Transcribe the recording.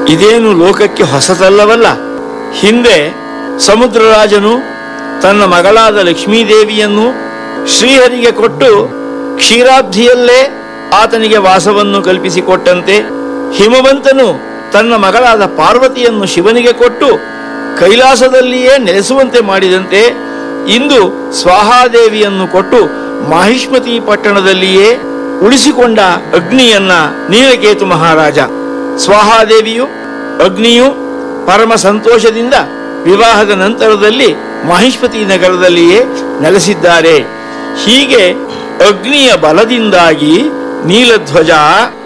ಇದೇನು ಲೋಕಕ್ಕೆ ಹೊಸತಲ್ಲವಲ್ಲ ಹಿಂದೆ ಸಮುದ್ರರಾಜನು ತನ್ನ ಮಗಳಾದ ಲಕ್ಷ್ಮೀದೇವಿಯನ್ನು ಶ್ರೀಹರಿಗೆ ಕೊಟ್ಟು ಕ್ಷೀರಾಬ್ಧಿಯಲ್ಲೇ ಆತನಿಗೆ ವಾಸವನ್ನು ಕಲ್ಪಿಸಿಕೊಟ್ಟಂತೆ ಹಿಮವಂತನು ತನ್ನ ಮಗಳಾದ ಪಾರ್ವತಿಯನ್ನು ಶಿವನಿಗೆ ಕೊಟ್ಟು ಕೈಲಾಸದಲ್ಲಿಯೇ ನೆಲೆಸುವಂತೆ ಮಾಡಿದಂತೆ ಇಂದು ಸ್ವಾಹಾದೇವಿಯನ್ನು ಕೊಟ್ಟು ಮಾಹಿಷ್ಮತಿ ಪಟ್ಟಣದಲ್ಲಿಯೇ ಉಳಿಸಿಕೊಂಡ ಅಗ್ನಿಯನ್ನ ನೀಲಕೇತು ಮಹಾರಾಜ ಸ್ವಾಹಾದೇವಿಯು ಅಗ್ನಿಯು ಪರಮ ಸಂತೋಷದಿಂದ ವಿವಾಹದ ನಂತರದಲ್ಲಿ ಮಾಹಿಷ್ಮತಿ ನಗರದಲ್ಲಿಯೇ ನೆಲೆಸಿದ್ದಾರೆ ಹೀಗೆ ಅಗ್ನಿಯ ಬಲದಿಂದಾಗಿ ನೀಲಧ್ವಜ